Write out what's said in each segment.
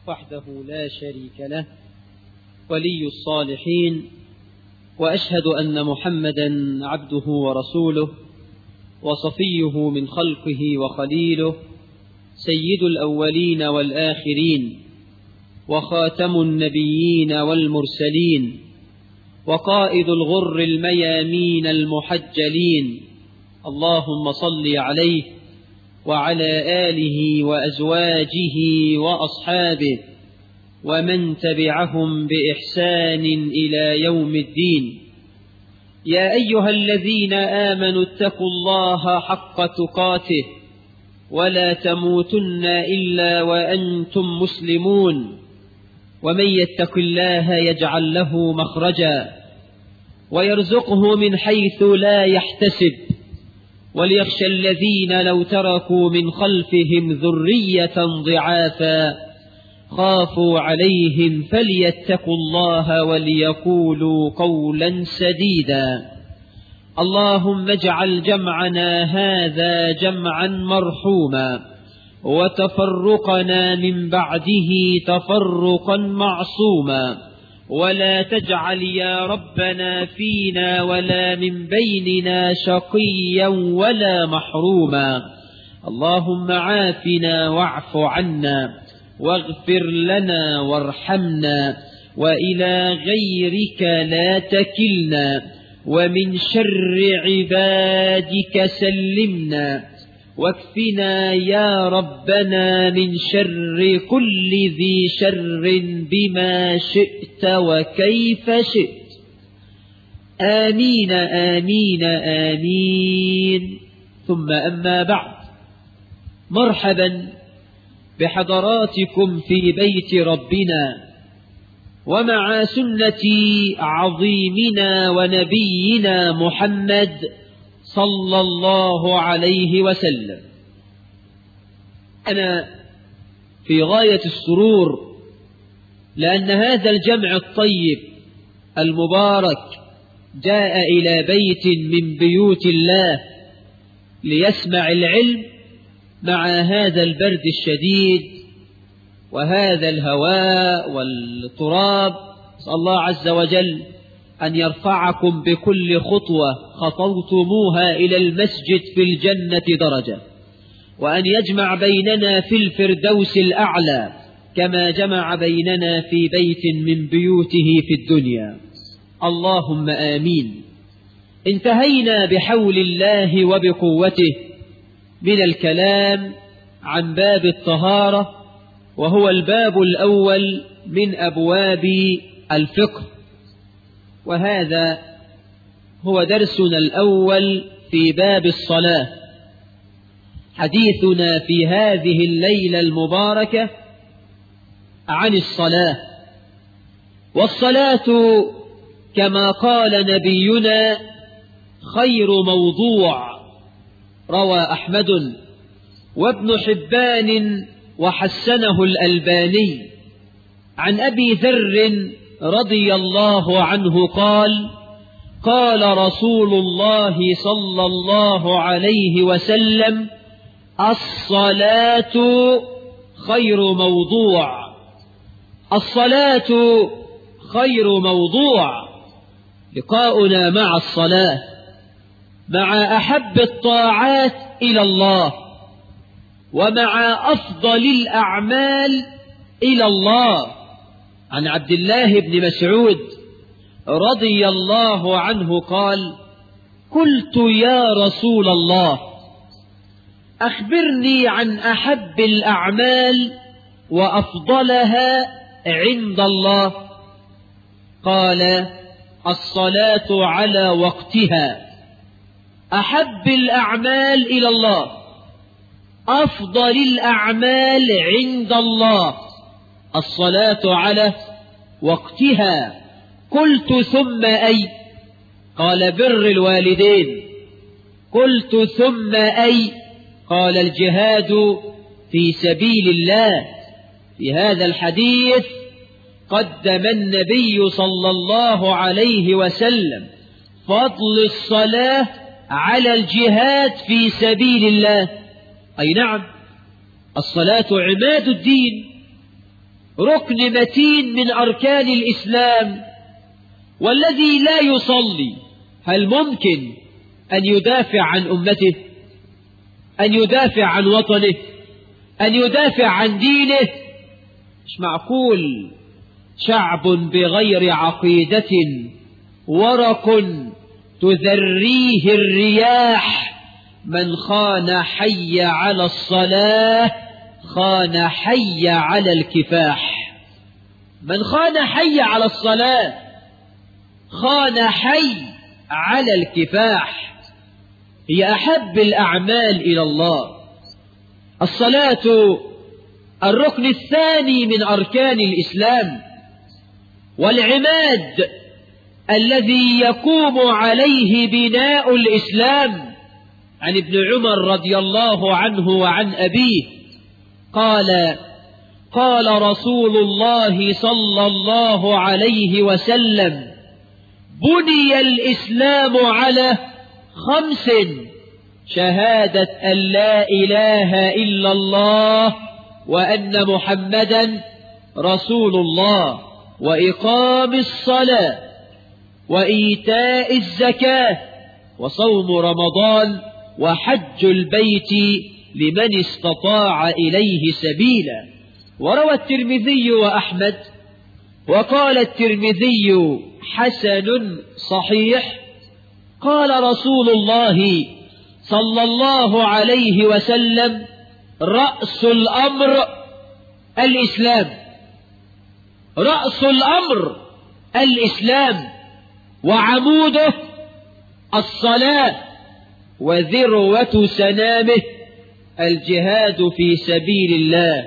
وحده لا شريك له ولي الصالحين وأشهد أن محمدا عبده ورسوله وصفيه من خلقه وخليله سيد الأولين والآخرين وخاتم النبيين والمرسلين وقائد الغر الميامين المحجلين اللهم صل عليه وعلى آله وأزواجه وأصحابه ومن تبعهم بإحسان إلى يوم الدين يا أيها الذين آمنوا اتقوا الله حق تقاته ولا تموتن إلا وأنتم مسلمون ومن يتق الله يجعل له مخرجا ويرزقه من حيث لا يحتسب وليخشى الذين لو تركوا من خلفهم ذرية ضعافا خافوا عليهم فليتقوا الله وليقولوا قولا سديدا اللهم اجعل جمعنا هذا جمعا مرحوما وتفرقنا من بعده تفرقا معصوما ولا تجعل يا ربنا فينا ولا من بيننا شقيا ولا محروما اللهم عافنا واعف عنا واغفر لنا وارحمنا وإلى غيرك لا تكلنا ومن شر عبادك سلمنا واكفنا يا ربنا من شر كل ذي شر بما شئت وكيف شئت آمين آمين آمين ثم أما بعد مرحبا بحضراتكم في بيت ربنا ومع سنة عظيمنا ونبينا محمد صلى الله عليه وسلم أنا في غاية السرور لأن هذا الجمع الطيب المبارك جاء إلى بيت من بيوت الله ليسمع العلم مع هذا البرد الشديد وهذا الهواء والتراب نسأل الله عز وجل أن يرفعكم بكل خطوة خطوتموها إلى المسجد في الجنة درجة وأن يجمع بيننا في الفردوس الأعلى كما جمع بيننا في بيت من بيوته في الدنيا اللهم آمين انتهينا بحول الله وبقوته من الكلام عن باب الطهارة وهو الباب الأول من أبواب الفقه وهذا هو درسنا الأول في باب الصلاة حديثنا في هذه الليلة المباركة عن الصلاة والصلاة كما قال نبينا خير موضوع روى أحمد وابن حبان وحسنه الألباني عن أبي ذر رضي الله عنه قال قال رسول الله صلى الله عليه وسلم الصلاة خير موضوع الصلاة خير موضوع لقاؤنا مع الصلاة مع أحب الطاعات إلى الله ومع أفضل الأعمال إلى الله عن عبد الله بن مسعود رضي الله عنه قال قلت يا رسول الله أخبرني عن أحب الأعمال وأفضلها عند الله قال الصلاة على وقتها أحب الأعمال إلى الله أفضل الأعمال عند الله الصلاة على وقتها قلت ثم أي قال بر الوالدين قلت ثم أي قال الجهاد في سبيل الله في هذا الحديث قدم النبي صلى الله عليه وسلم فضل الصلاة على الجهاد في سبيل الله أي نعم الصلاة عماد الدين ركن متين من أركان الإسلام والذي لا يصلي هل ممكن أن يدافع عن أمته أن يدافع عن وطنه أن يدافع عن دينه مش معقول شعب بغير عقيدة ورق تذريه الرياح من خان حي على الصلاة خان حي على الكفاح من خان حي على الصلاة خان حي على الكفاح هي أحب الأعمال إلى الله الصلاة الركن الثاني من أركان الإسلام والعماد الذي يقوم عليه بناء الإسلام عن ابن عمر رضي الله عنه وعن أبيه قال قال رسول الله صلى الله عليه وسلم بني الإسلام على خمس شهادة أن لا إله إلا الله وأن محمدا رسول الله وإقام الصلاة وإيتاء الزكاة وصوم رمضان وحج البيت لمن استطاع إليه سبيلا وروى الترمذي وأحمد وقال الترمذي حسن صحيح قال رسول الله صلى الله عليه وسلم رأس الأمر الإسلام رأس الأمر الإسلام وعموده الصلاة وذروة سنامه الجهاد في سبيل الله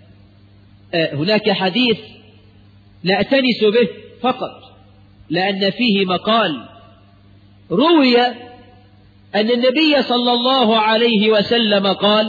هناك حديث نأتنس به فقط لأن فيه مقال روي أن النبي صلى الله عليه وسلم قال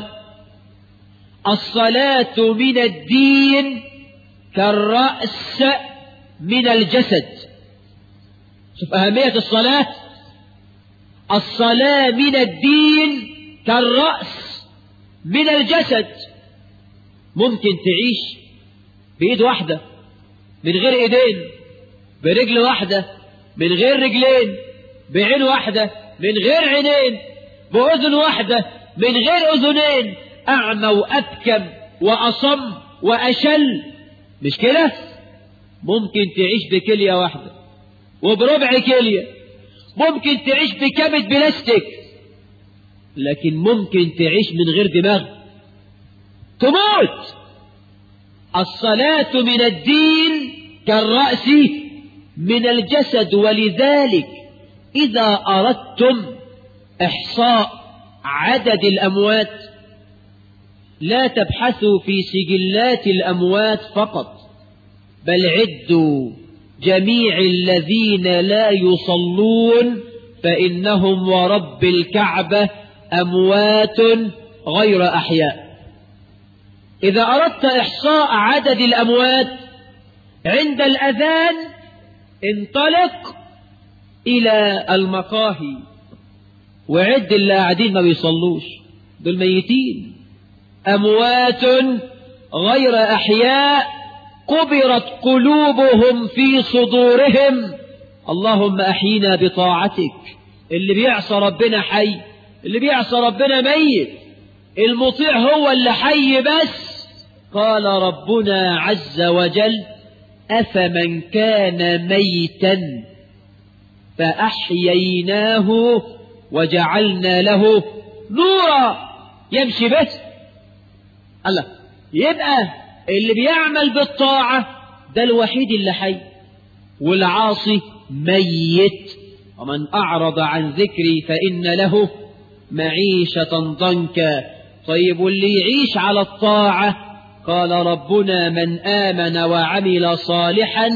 الصلاة من الدين كالرأس من الجسد شوف أهمية الصلاة الصلاة من الدين كالرأس من الجسد ممكن تعيش بإيد واحدة من غير إيدين برجل واحدة من غير رجلين بعين واحدة من غير عينين بأذن واحدة من غير أذنين أعمى وأبكم وأصم وأشل مش كده ممكن تعيش بكلية واحدة وبربع كلية ممكن تعيش بكبد بلاستيك لكن ممكن تعيش من غير دماغ تموت الصلاة من الدين كالرأس من الجسد ولذلك إذا أردتم إحصاء عدد الأموات لا تبحثوا في سجلات الأموات فقط بل عدوا جميع الذين لا يصلون فإنهم ورب الكعبة أموات غير أحياء إذا أردت إحصاء عدد الأموات عند الأذان انطلق إلى المقاهي وعد اللي قاعدين ما بيصلوش دول ميتين أموات غير أحياء قبرت قلوبهم في صدورهم اللهم أحينا بطاعتك اللي بيعصى ربنا حي اللي بيعصى ربنا ميت المطيع هو اللي حي بس قال ربنا عز وجل أفمن كان ميتا فأحييناه وجعلنا له نورا يمشي به الله يبقى اللي بيعمل بالطاعة ده الوحيد اللي حي والعاصي ميت ومن أعرض عن ذكري فإن له معيشة ضنكا طيب واللي يعيش على الطاعة قال ربنا من آمن وعمل صالحا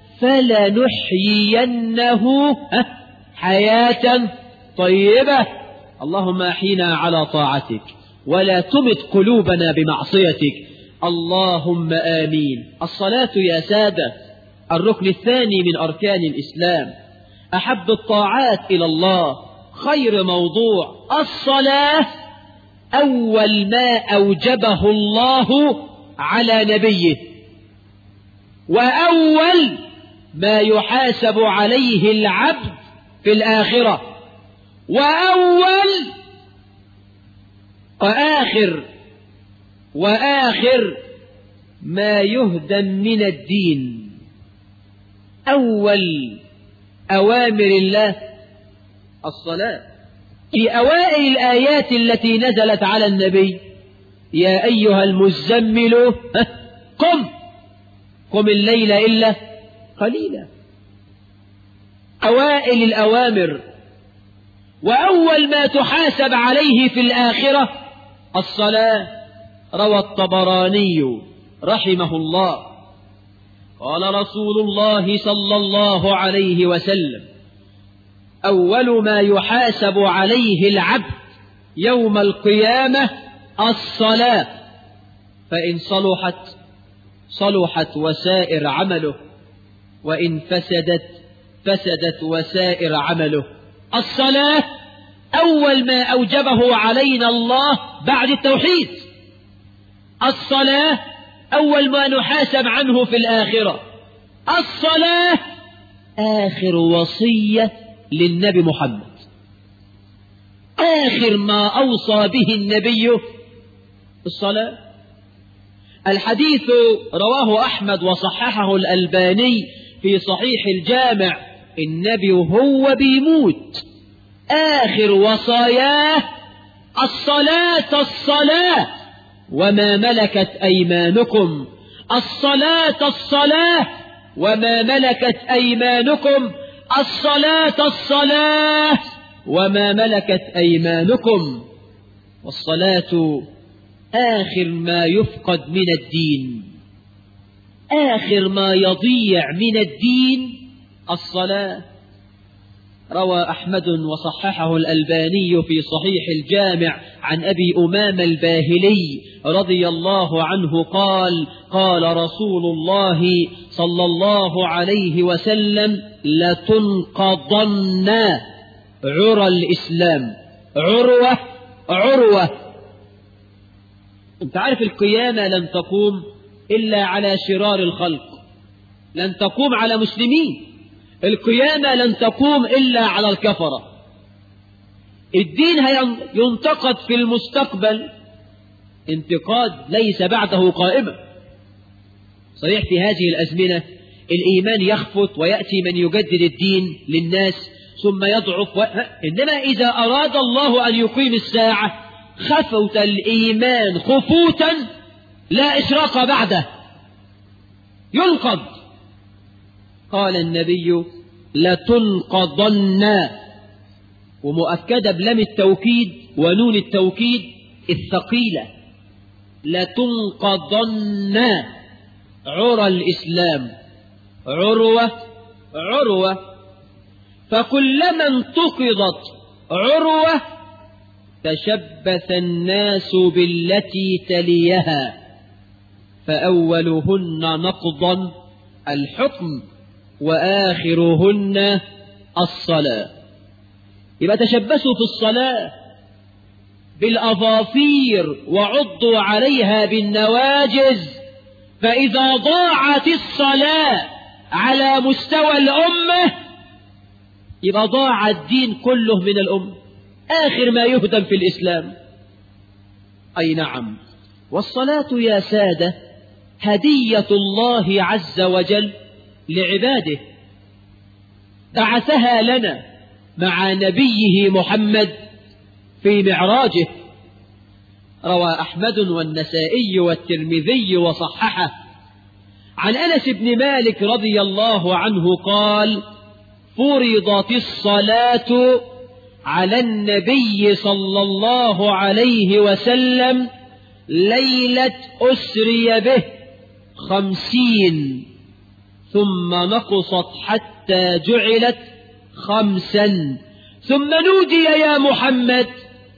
فلنحيينه حياة طيبة اللهم أحينا على طاعتك ولا تمت قلوبنا بمعصيتك اللهم آمين الصلاة يا سادة الركن الثاني من أركان الإسلام أحب الطاعات إلى الله خير موضوع الصلاة أول ما أوجبه الله على نبيه وأول ما يحاسب عليه العبد في الآخرة وأول وآخر وآخر ما يهدم من الدين أول أوامر الله الصلاة في أوائل الآيات التي نزلت على النبي يا أيها المزمل قم قم الليل إلا قليلا أوائل الأوامر وأول ما تحاسب عليه في الآخرة الصلاة روى الطبراني رحمه الله قال رسول الله صلى الله عليه وسلم أول ما يحاسب عليه العبد يوم القيامة الصلاة فإن صلحت صلحت وسائر عمله وإن فسدت فسدت وسائر عمله الصلاة أول ما أوجبه علينا الله بعد التوحيد الصلاة أول ما نحاسب عنه في الآخرة الصلاة آخر وصية للنبي محمد آخر ما أوصى به النبي الصلاة الحديث رواه أحمد وصححه الألباني في صحيح الجامع النبي هو بيموت آخر وصاياه الصلاة الصلاة وما ملكت أيمانكم الصلاة الصلاة وما ملكت أيمانكم الصلاة الصلاة وما ملكت أيمانكم والصلاة آخر ما يفقد من الدين آخر ما يضيع من الدين الصلاة روى أحمد وصححه الألباني في صحيح الجامع عن أبي أمام الباهلي رضي الله عنه قال قال رسول الله صلى الله عليه وسلم لتنقضن عرى الإسلام عروة عروة انت عارف القيامة لن تقوم إلا على شرار الخلق لن تقوم على مسلمين القيامة لن تقوم إلا على الكفرة الدين ينتقد في المستقبل انتقاد ليس بعده قائمة صحيح في هذه الأزمنة الإيمان يخفت ويأتي من يجدد الدين للناس ثم يضعف و... إنما إذا أراد الله أن يقيم الساعة خفوت الإيمان خفوتا لا إشراق بعده ينقض قال النبي لتنقضن ومؤكدة بلام التوكيد ونون التوكيد الثقيلة لتنقضن عرى الإسلام عروة عروة فكلما انتقضت عروة تشبث الناس بالتي تليها فأولهن نقضا الحكم وآخرهن الصلاة يبقى تشبثوا في الصلاة بالأظافير وعضوا عليها بالنواجز فإذا ضاعت الصلاة على مستوى الأمة يبقى ضاع الدين كله من الأمة آخر ما يهدم في الإسلام أي نعم والصلاة يا سادة هدية الله عز وجل لعباده بعثها لنا مع نبيه محمد في معراجه روى أحمد والنسائي والترمذي وصححه عن أنس بن مالك رضي الله عنه قال فرضت الصلاة على النبي صلى الله عليه وسلم ليلة أسري به خمسين ثم نقصت حتى جعلت خمسا ثم نودي يا محمد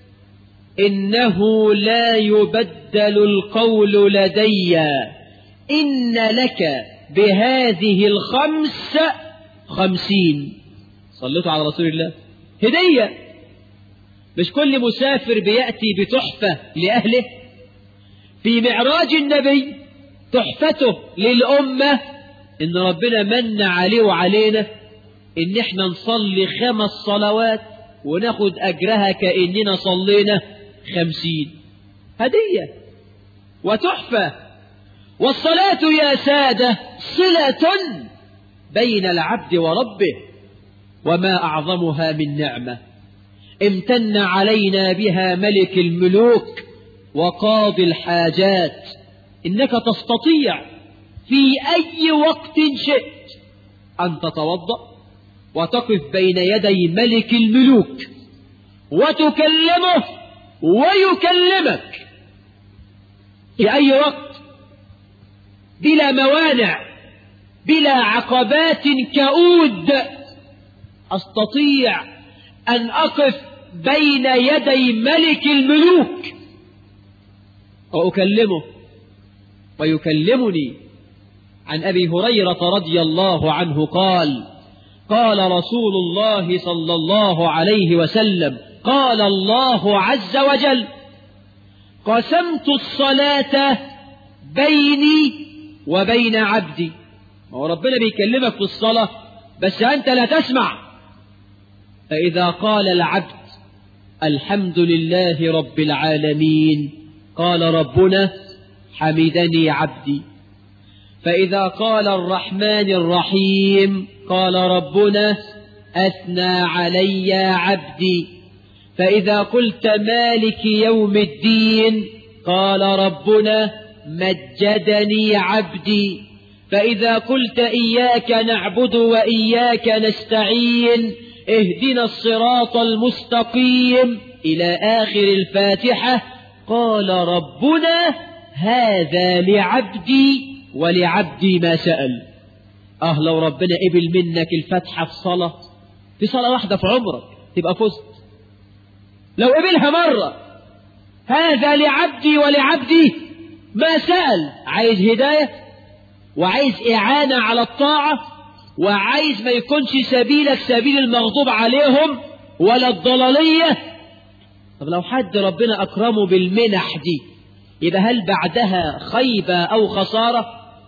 إنه لا يبدل القول لدي إن لك بهذه الخمس خمسين صليتوا على رسول الله هدية مش كل مسافر بيأتي بتحفة لأهله في معراج النبي تحفته للأمة إن ربنا من عليه وعلينا إن إحنا نصلي خمس صلوات وناخد أجرها كأننا صلينا خمسين هدية وتحفة والصلاة يا سادة صلة بين العبد وربه وما أعظمها من نعمة امتن علينا بها ملك الملوك وقاضي الحاجات إنك تستطيع في أي وقت شئت أن تتوضأ وتقف بين يدي ملك الملوك وتكلمه ويكلمك في أي وقت بلا موانع بلا عقبات كؤود أستطيع أن أقف بين يدي ملك الملوك وأكلمه ويكلمني عن أبي هريرة رضي الله عنه قال قال رسول الله صلى الله عليه وسلم قال الله عز وجل قسمت الصلاة بيني وبين عبدي ما هو ربنا بيكلمك في الصلاة بس أنت لا تسمع فإذا قال العبد الحمد لله رب العالمين قال ربنا حمدني عبدي فإذا قال الرحمن الرحيم قال ربنا أثنى علي عبدي فإذا قلت مالك يوم الدين قال ربنا مجدني عبدي فإذا قلت إياك نعبد وإياك نستعين اهدنا الصراط المستقيم إلى آخر الفاتحة قال ربنا هذا لعبدي ولعبدي ما سأل اه لو ربنا قبل منك الفتحة في صلاة في صلاة واحدة في عمرك تبقى فزت لو قبلها مرة هذا لعبدي ولعبدي ما سأل عايز هداية وعايز إعانة على الطاعة وعايز ما يكونش سبيلك سبيل المغضوب عليهم ولا الضلالية طب لو حد ربنا أكرمه بالمنح دي يبقى هل بعدها خيبة أو خسارة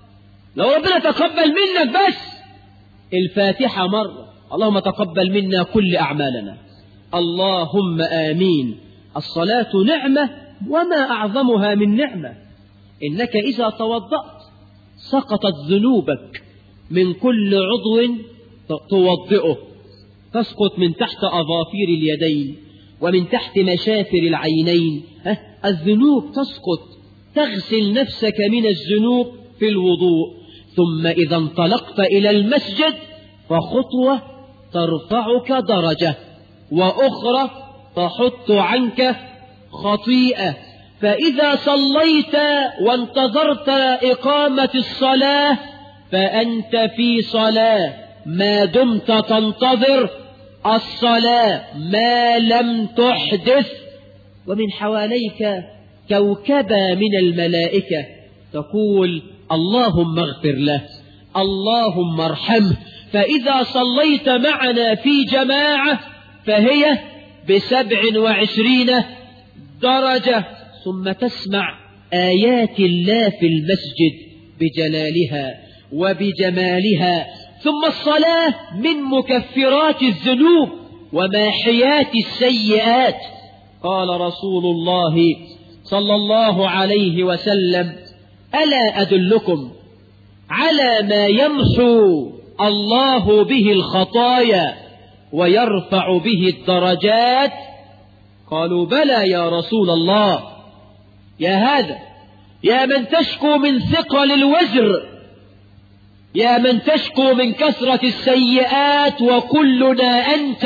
لو ربنا تقبل منك بس الفاتحة مرة اللهم تقبل منا كل أعمالنا اللهم آمين الصلاة نعمة وما أعظمها من نعمة إنك إذا توضأت سقطت ذنوبك من كل عضو توضئه تسقط من تحت أظافير اليدين ومن تحت مشافر العينين الذنوب تسقط تغسل نفسك من الذنوب في الوضوء ثم إذا انطلقت إلى المسجد فخطوة ترفعك درجة وأخرى تحط عنك خطيئة فإذا صليت وانتظرت إقامة الصلاة فأنت في صلاة ما دمت تنتظر الصلاة ما لم تحدث ومن حواليك كوكبة من الملائكة تقول اللهم اغفر له اللهم ارحمه فإذا صليت معنا في جماعة فهي بسبع وعشرين درجة ثم تسمع آيات الله في المسجد بجلالها وبجمالها ثم الصلاة من مكفرات الذنوب وماحيات السيئات قال رسول الله صلى الله عليه وسلم ألا أدلكم على ما يمحو الله به الخطايا ويرفع به الدرجات قالوا بلى يا رسول الله يا هذا يا من تشكو من ثقل الوزر يا من تشكو من كثرة السيئات وكلنا أنت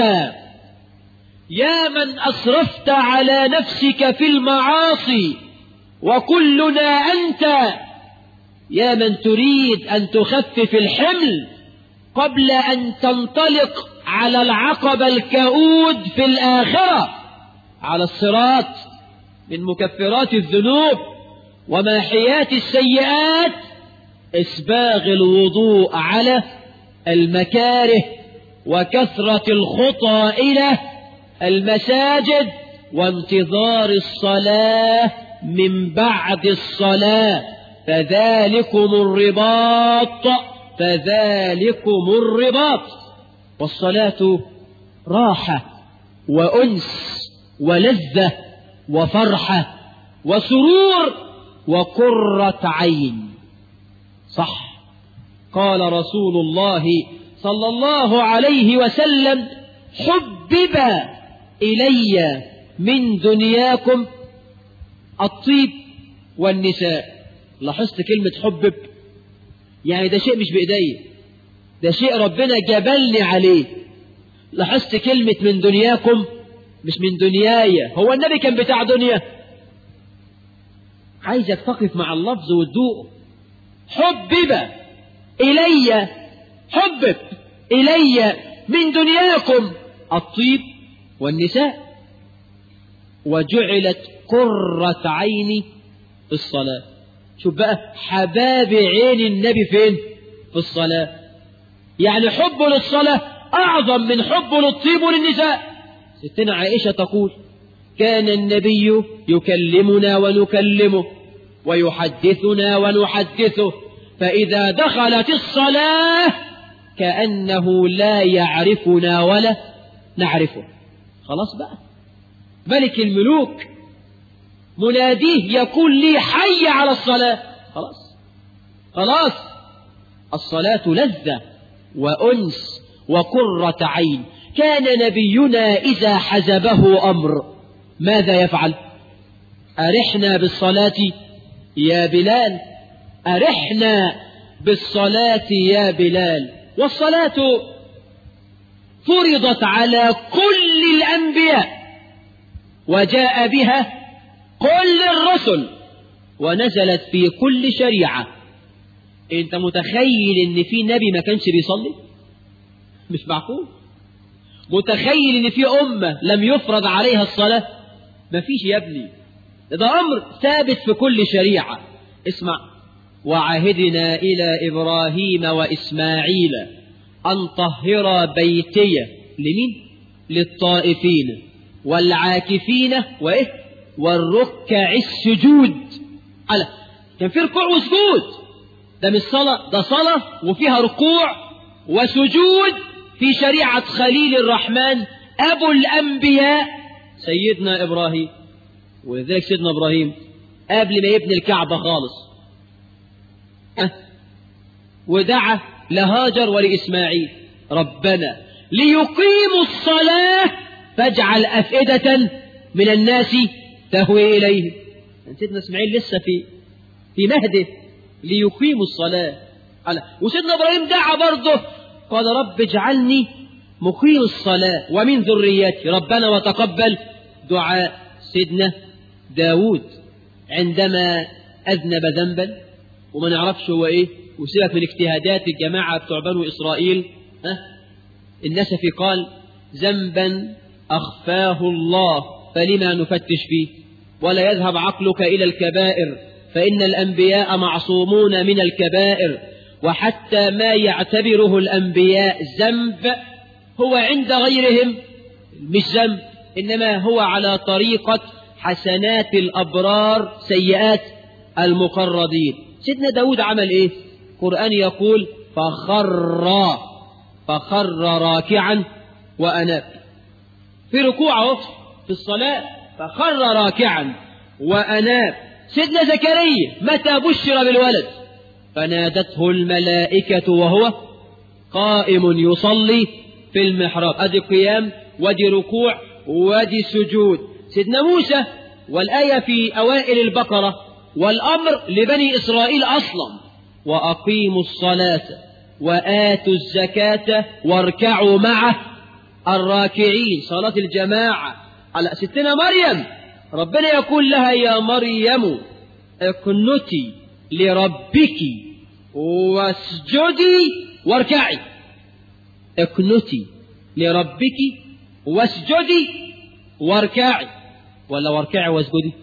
يا من أسرفت على نفسك في المعاصي وكلنا أنت يا من تريد أن تخفف الحمل قبل أن تنطلق على العقبة الكؤود في الآخرة على الصراط من مكفرات الذنوب وماحيات السيئات إسباغ الوضوء على المكاره وكثرة الخطى إلى المساجد وانتظار الصلاة من بعد الصلاة فذلكم الرباط فذلكم الرباط والصلاة راحة وأنس ولذة وفرحة وسرور وقرة عين صح قال رسول الله صلى الله عليه وسلم حبب إلي من دنياكم الطيب والنساء لاحظت كلمة حبب يعني ده شيء مش بإيدي ده شيء ربنا جبلني عليه لاحظت كلمة من دنياكم مش من دنياي هو النبي كان بتاع دنيا عايزك تقف مع اللفظ وتدوقه حبب إلي حبب إلي من دنياكم الطيب والنساء وجعلت قرة عيني في الصلاة شوف بقى حباب عين النبي فين في الصلاة يعني حبه للصلاة أعظم من حبه للطيب وللنساء ستنا عائشة تقول كان النبي يكلمنا ونكلمه ويحدثنا ونحدثه فإذا دخلت الصلاة كأنه لا يعرفنا ولا نعرفه خلاص بقى ملك الملوك مناديه يقول لي حي على الصلاة خلاص خلاص الصلاة لذة وأنس وقرة عين كان نبينا إذا حزبه أمر ماذا يفعل أرحنا بالصلاة يا بلال أرحنا بالصلاة يا بلال والصلاة فرضت على كل الأنبياء وجاء بها كل الرسل ونزلت في كل شريعة انت متخيل ان في نبي ما كانش بيصلي مش معقول متخيل ان في امة لم يفرض عليها الصلاة ما فيش يا ابني ده امر ثابت في كل شريعة اسمع وعهدنا الى ابراهيم واسماعيل ان طهر بيتي لمين للطائفين والعاكفين وايه والركع السجود على كان في ركوع وسجود ده مش صلاة ده صلاة وفيها ركوع وسجود في شريعة خليل الرحمن أبو الأنبياء سيدنا إبراهيم ولذلك سيدنا إبراهيم قبل ما يبني الكعبة خالص أه ودعا لهاجر ولإسماعيل ربنا ليقيموا الصلاة فاجعل أفئدة من الناس تهوي إليهم سيدنا إسماعيل لسه في في مهده ليقيموا الصلاة على وسيدنا إبراهيم دعا برضه قال رب اجعلني مقيم الصلاة ومن ذريتي ربنا وتقبل دعاء سيدنا داود عندما أذنب ذنبا وما نعرفش هو إيه وسيبك من اجتهادات الجماعة بتوع بنو إسرائيل ها النسفي قال ذنبا أخفاه الله فلما نفتش فيه ولا يذهب عقلك إلى الكبائر فإن الأنبياء معصومون من الكبائر وحتى ما يعتبره الأنبياء ذنب هو عند غيرهم مش ذنب إنما هو على طريقة حسنات الأبرار سيئات المقربين سيدنا داود عمل إيه القرآن يقول فخر فخر راكعا وأناب في ركوعه في الصلاة فخر راكعا وأناب سيدنا زكريا متى بشر بالولد فنادته الملائكة وهو قائم يصلي في المحراب أدي قيام ودي ركوع ودي سجود سيدنا موسى والآية في أوائل البقرة والأمر لبني إسرائيل أصلا وأقيموا الصلاة وآتوا الزكاة واركعوا مع الراكعين صلاة الجماعة على ستنا مريم ربنا يقول لها يا مريم اقنتي لربك واسجدي واركعي اقنتي لربك واسجدي واركعي ولا واركعي واسجدي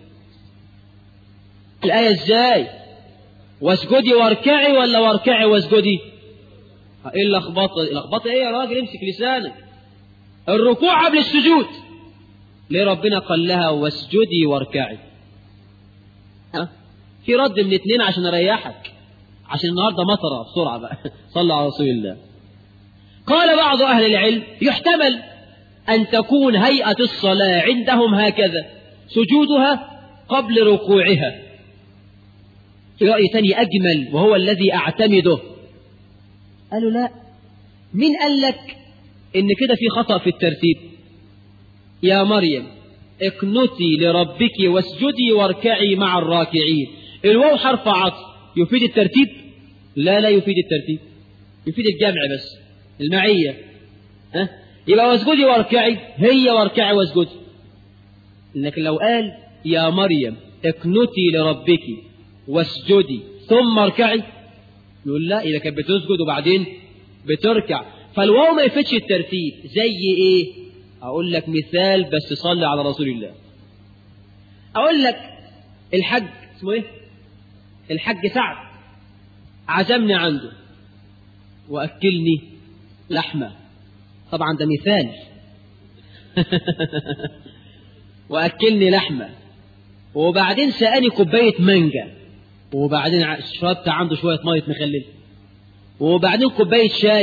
الآية ازاي واسجدي واركعي ولا واركعي واسجدي ايه اللخبطه اللخبطه ايه يا راجل امسك لسانك الركوع قبل السجود ليه ربنا قال لها واسجدي واركعي ها في رد من اتنين عشان اريحك عشان النهاردة مطرة بسرعة بقى صلى على رسول الله قال بعض أهل العلم يحتمل أن تكون هيئة الصلاة عندهم هكذا سجودها قبل ركوعها في رأي ثاني أجمل وهو الذي أعتمده قالوا لا مين قال لك إن كده في خطأ في الترتيب يا مريم اقنتي لربك واسجدي واركعي مع الراكعين الواو حرف عطف يفيد الترتيب لا لا يفيد الترتيب يفيد الجمع بس المعية ها يبقى واسجدي واركعي هي واركعي واسجدي لكن لو قال يا مريم اقنتي لربك واسجدي ثم اركعي يقول لا إذا كانت بتسجد وبعدين بتركع فالواو ما يفيدش الترتيب زي ايه اقول لك مثال بس صلي على رسول الله اقول لك الحج اسمه ايه الحج سعد عزمني عنده واكلني لحمه طبعا ده مثال واكلني لحمه وبعدين سقاني كوبايه مانجا وبعدين شربت عنده شويه ميه مخلل وبعدين كوبايه شاي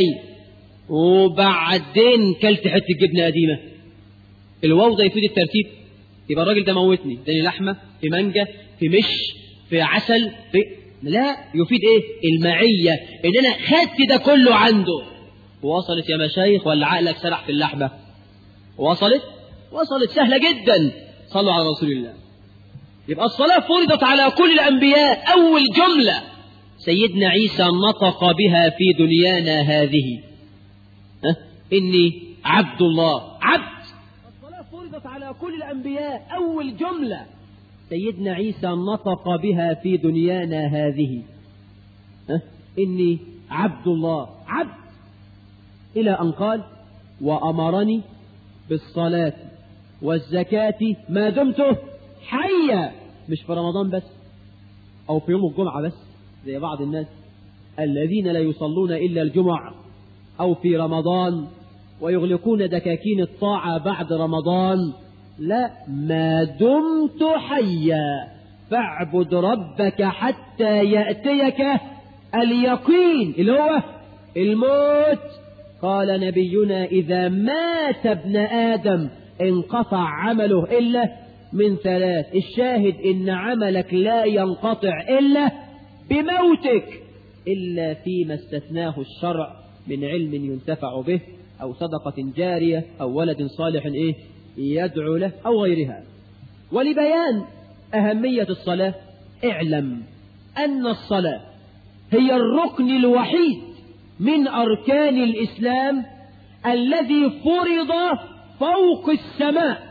وبعدين كلت حته جبنه قديمه الواو ده يفيد الترتيب يبقى الراجل ده موتني اداني لحمه في مانجا في مش في عسل في لا يفيد ايه المعيه ان انا خدت ده كله عنده وصلت يا مشايخ ولا عقلك سرح في اللحمه وصلت وصلت سهله جدا صلوا على رسول الله يبقى الصلاه فرضت على كل الانبياء اول جمله سيدنا عيسى نطق بها في دنيانا هذه أه؟ إني عبد الله عبد الصلاة فرضت على كل الأنبياء أول جملة سيدنا عيسى نطق بها في دنيانا هذه أه؟ إني عبد الله عبد إلى أن قال وأمرني بالصلاة والزكاة ما دمت حيا مش في رمضان بس أو في يوم الجمعة بس زي بعض الناس الذين لا يصلون إلا الجمعة أو في رمضان ويغلقون دكاكين الطاعة بعد رمضان لا ما دمت حيا فاعبد ربك حتى يأتيك اليقين اللي هو الموت قال نبينا إذا مات ابن آدم انقطع عمله إلا من ثلاث الشاهد إن عملك لا ينقطع إلا بموتك إلا فيما استثناه الشرع من علم ينتفع به أو صدقة جارية أو ولد صالح إيه يدعو له أو غيرها ولبيان أهمية الصلاة اعلم أن الصلاة هي الركن الوحيد من أركان الإسلام الذي فرض فوق السماء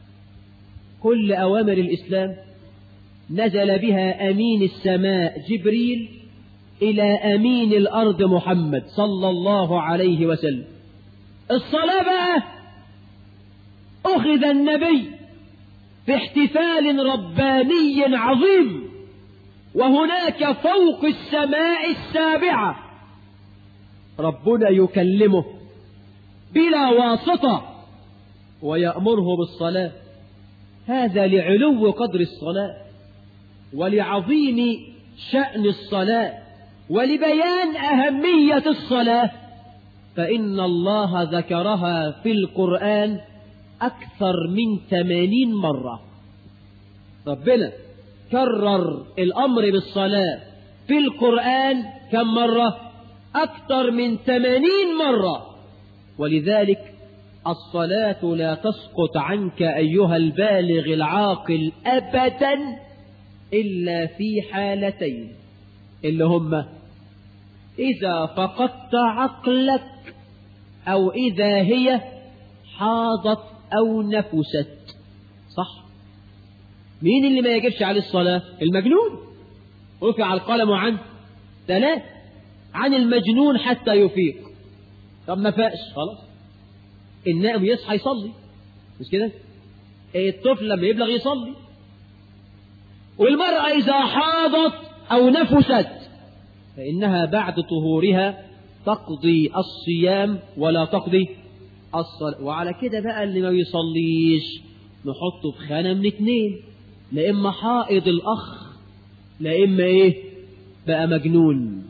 كل أوامر الإسلام نزل بها أمين السماء جبريل إلى أمين الأرض محمد صلى الله عليه وسلم الصلاة بقى أخذ النبي في احتفال رباني عظيم وهناك فوق السماء السابعة ربنا يكلمه بلا واسطة ويأمره بالصلاة هذا لعلو قدر الصلاة ولعظيم شأن الصلاة ولبيان أهمية الصلاة فإن الله ذكرها في القرآن أكثر من ثمانين مرة ربنا كرر الأمر بالصلاة في القرآن كم مرة أكثر من ثمانين مرة ولذلك الصلاة لا تسقط عنك أيها البالغ العاقل أبدا إلا في حالتين اللي هما إذا فقدت عقلك أو إذا هي حاضت أو نفست صح مين اللي ما يجبش عليه الصلاة المجنون رفع القلم عن ثلاث عن المجنون حتى يفيق طب ما فاقش خلاص النائم يصحى يصلي مش كده الطفل لما يبلغ يصلي والمرأة إذا حاضت أو نفست فإنها بعد طهورها تقضي الصيام ولا تقضي الصلاة وعلى كده بقى اللي ما يصليش نحطه في خانة من اتنين لا إما حائض الأخ لا إما إيه بقى مجنون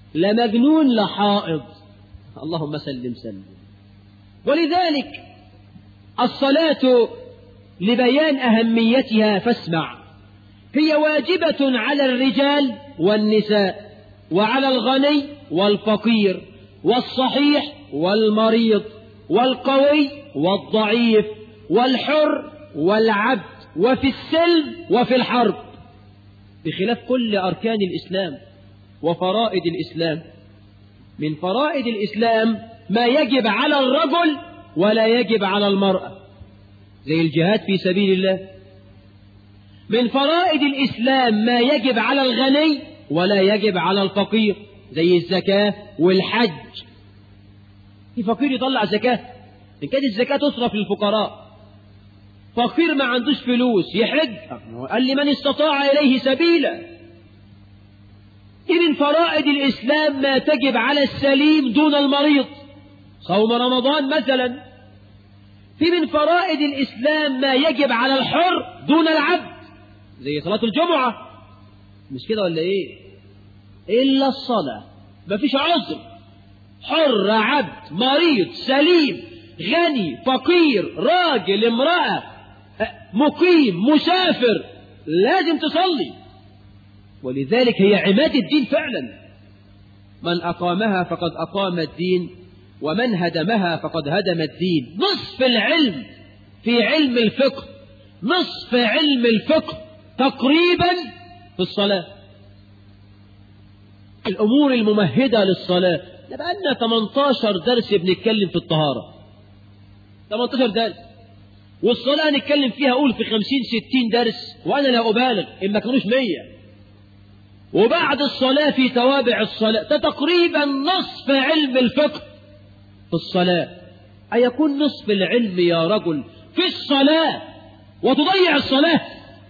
لا مجنون لا حائض اللهم سلم سلم ولذلك الصلاة لبيان أهميتها فاسمع هي واجبة على الرجال والنساء وعلى الغني والفقير والصحيح والمريض والقوي والضعيف والحر والعبد وفي السلم وفي الحرب بخلاف كل أركان الإسلام وفرائد الإسلام من فرائد الإسلام ما يجب على الرجل ولا يجب على المرأة زي الجهاد في سبيل الله من فرائد الإسلام ما يجب على الغني ولا يجب على الفقير زي الزكاة والحج في فقير يطلع زكاة إن كانت الزكاة تصرف للفقراء فقير ما عندوش فلوس يحج قال لي من استطاع إليه سبيلا من فرائد الإسلام ما تجب على السليم دون المريض صوم رمضان مثلا في من فرائد الإسلام ما يجب على الحر دون العبد زي صلاة الجمعة مش كده ولا إيه إلا الصلاة مفيش عذر حر عبد مريض سليم غني فقير راجل امرأة مقيم مسافر لازم تصلي ولذلك هي عماد الدين فعلا من أقامها فقد أقام الدين ومن هدمها فقد هدم الدين نصف العلم في علم الفقه نصف علم الفقه تقريبا في الصلاة الأمور الممهدة للصلاة بقى لنا 18 درس بنتكلم في الطهارة 18 درس والصلاة نتكلم فيها أقول في 50 60 درس وأنا لا أبالغ إن ما كانوش 100 وبعد الصلاة في توابع الصلاة ده تقريبا نصف علم الفقه في الصلاة أيكون نصف العلم يا رجل في الصلاة وتضيع الصلاة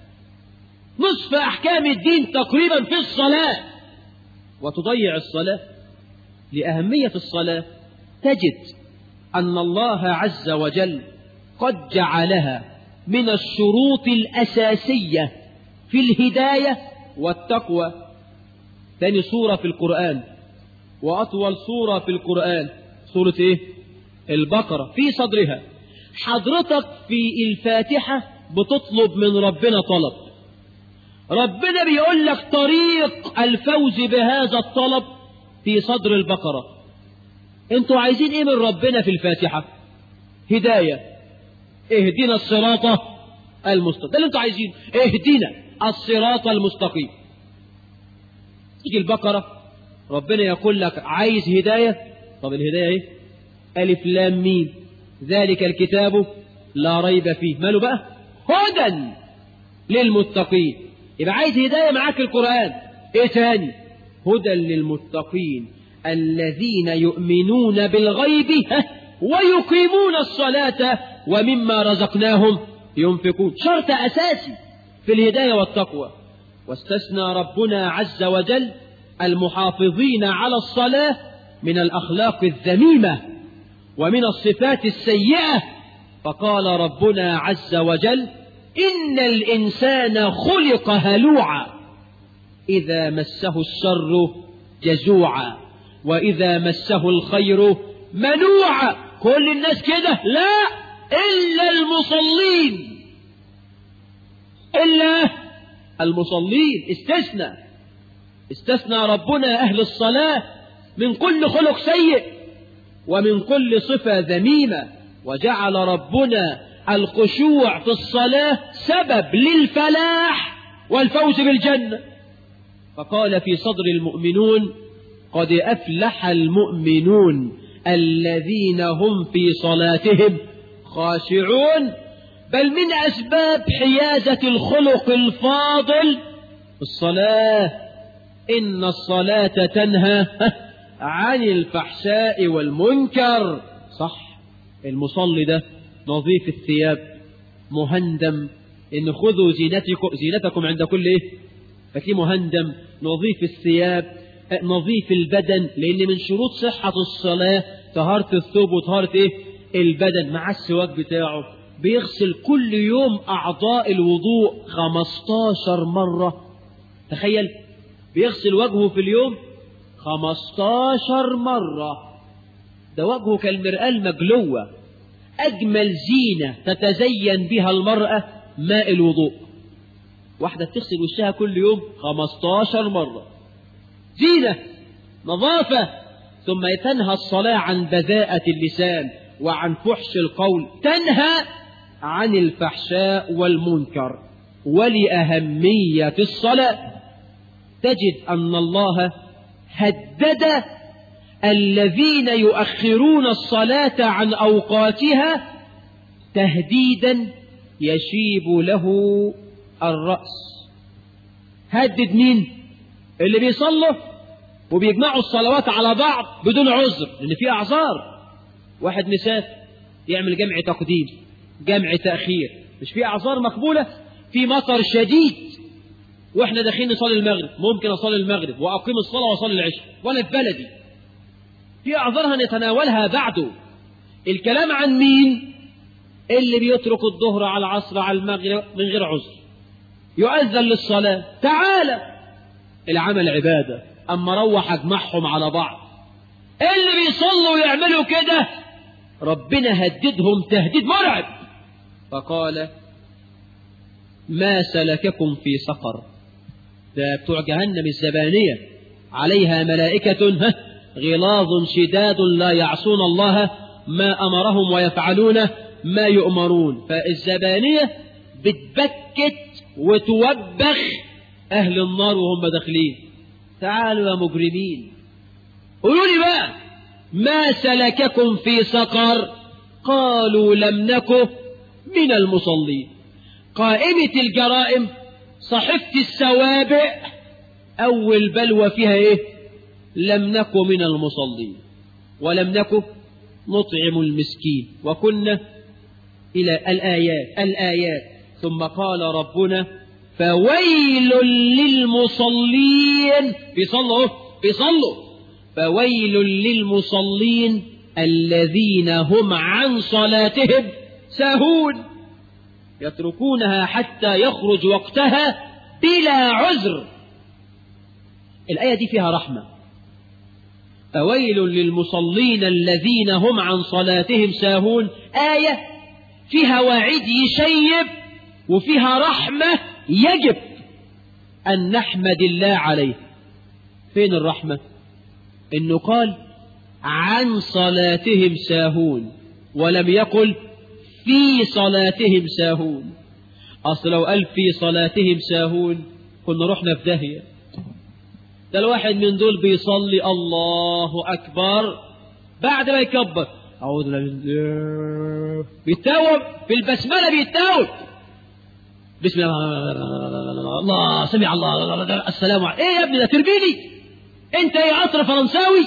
نصف أحكام الدين تقريبا في الصلاة وتضيع الصلاة لأهمية الصلاة تجد أن الله عز وجل قد جعلها من الشروط الأساسية في الهداية والتقوى ثاني سورة في القرآن وأطول سورة في القرآن سورة إيه؟ البقرة في صدرها حضرتك في الفاتحة بتطلب من ربنا طلب ربنا بيقول لك طريق الفوز بهذا الطلب في صدر البقرة انتوا عايزين ايه من ربنا في الفاتحة هداية اهدنا الصراط المستقيم ده اللي انتوا عايزينه اهدنا الصراط المستقيم تيجي البقرة ربنا يقول لك عايز هداية طب الهداية ايه ألف لام ميم ذلك الكتاب لا ريب فيه ماله بقى هدى للمتقين يبقى عايز هداية معاك القرآن ايه تاني هدى للمتقين الذين يؤمنون بالغيب ويقيمون الصلاة ومما رزقناهم ينفقون شرط أساسي في الهداية والتقوى واستثنى ربنا عز وجل المحافظين على الصلاة من الأخلاق الذميمة ومن الصفات السيئة فقال ربنا عز وجل إن الإنسان خلق هلوعا إذا مسه الشر جزوعا وإذا مسه الخير منوعا كل الناس كده لا إلا المصلين إلا المصلين استثنى استثنى ربنا أهل الصلاة من كل خلق سيء ومن كل صفة ذميمة وجعل ربنا الخشوع في الصلاة سبب للفلاح والفوز بالجنة فقال في صدر المؤمنون قد أفلح المؤمنون الذين هم في صلاتهم خاشعون بل من أسباب حيازة الخلق الفاضل الصلاة إن الصلاة تنهى عن الفحشاء والمنكر صح المصلي ده نظيف الثياب مهندم إن خذوا زينتكم, زينتكم عند كل إيه فتي مهندم نظيف الثياب نظيف البدن لأن من شروط صحة الصلاة طهارة الثوب وطهارة إيه البدن مع السواك بتاعه بيغسل كل يوم أعضاء الوضوء 15 مرة تخيل بيغسل وجهه في اليوم خمستاشر مرة ده وجهه كالمرآة المجلوة أجمل زينة تتزين بها المرأة ماء الوضوء واحدة تغسل وشها كل يوم خمستاشر مرة زينة نظافة ثم تنهى الصلاة عن بذاءة اللسان وعن فحش القول تنهى عن الفحشاء والمنكر ولأهمية الصلاة تجد أن الله هدد الذين يؤخرون الصلاة عن أوقاتها تهديدا يشيب له الرأس هدد مين اللي بيصلوا وبيجمعوا الصلوات على بعض بدون عذر لأن في أعذار واحد مسافر يعمل جمع تقديم جمع تأخير مش في أعذار مقبولة في مطر شديد واحنا داخلين نصلي المغرب ممكن اصلي المغرب واقيم الصلاه واصلي العشاء وانا في بلدي في اعذار هنتناولها بعده الكلام عن مين اللي بيترك الظهر على العصر على المغرب من غير عذر يؤذن للصلاه تعالى العمل عباده اما روح اجمعهم على بعض اللي بيصلوا ويعملوا كده ربنا هددهم تهديد مرعب فقال ما سلككم في سقر ده بتوع جهنم الزبانية عليها ملائكة غلاظ شداد لا يعصون الله ما أمرهم ويفعلون ما يؤمرون فالزبانية بتبكت وتوبخ أهل النار وهم داخلين تعالوا يا مجرمين قولوا لي بقى ما سلككم في سقر قالوا لم نكن من المصلين قائمة الجرائم صحيفة السوابع أول بلوى فيها إيه لم نكن من المصلين ولم نكن نطعم المسكين وكنا إلى الآيات الآيات ثم قال ربنا فويل للمصلين بيصلوا بيصلوا فويل للمصلين الذين هم عن صلاتهم ساهون يتركونها حتى يخرج وقتها بلا عذر الآية دي فيها رحمة فويل للمصلين الذين هم عن صلاتهم ساهون آية فيها وعيد يشيب وفيها رحمة يجب أن نحمد الله عليه فين الرحمة إنه قال عن صلاتهم ساهون ولم يقل في صلاتهم ساهون أصل لو قال في صلاتهم ساهون كنا رحنا في داهية ده الواحد من دول بيصلي الله أكبر بعد ما يكبر أعوذ بالله من بيتاوب في البسملة بيتاوب بسم الله الله سمع الله السلام عليكم ايه يا ابني ده تربيني انت ايه عطر فرنساوي